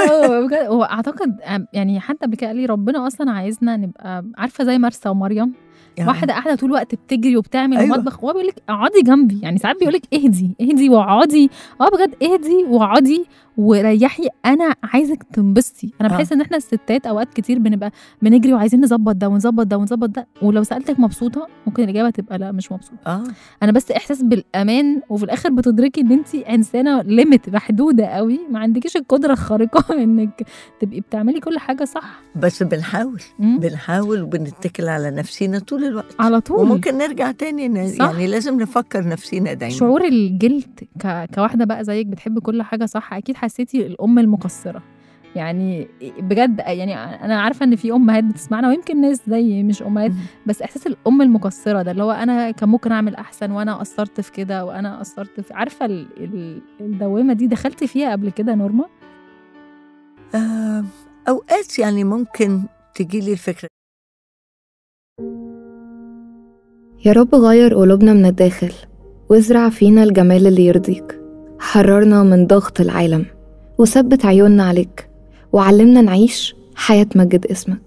اه بجد هو اعتقد آم، يعني حتى قبل كده قال لي ربنا اصلا عايزنا نبقى عارفه زي مرسى ومريم يعني واحده قاعده طول الوقت بتجري وبتعمل أيوة. المطبخ وهو بيقول لك اقعدي جنبي يعني ساعات بيقول لك اهدي اهدي واقعدي اه بجد اهدي واقعدي وريحي انا عايزك تنبسطي انا آه. بحس ان احنا الستات اوقات كتير بنبقى بنجري وعايزين نظبط ده ونظبط ده ونظبط ده ولو سالتك مبسوطه ممكن الاجابه تبقى لا مش مبسوطه اه انا بس احساس بالامان وفي الاخر بتدركي ان انت انسانه ليميت محدوده قوي ما عندكيش القدره الخارقه انك تبقي بتعملي كل حاجه صح بس بنحاول مم. بنحاول وبنتكل على نفسينا طول الوقت على طول وممكن نرجع تاني ن- صح. يعني لازم نفكر نفسينا دايما شعور الجلد ك... كواحده بقى زيك بتحب كل حاجه صح اكيد حسيتي الام المقصره يعني بجد يعني انا عارفه ان في امهات بتسمعنا ويمكن ناس زي مش امهات مم. بس احساس الام المقصره ده اللي هو انا كان ممكن اعمل احسن وانا قصرت في كده وانا قصرت في عارفه ال... ال... الدوامه دي دخلتي فيها قبل كده نورما آه اوقات يعني ممكن تجيلي الفكره يا رب غير قلوبنا من الداخل وازرع فينا الجمال اللي يرضيك حررنا من ضغط العالم وثبت عيوننا عليك وعلمنا نعيش حياة مجد اسمك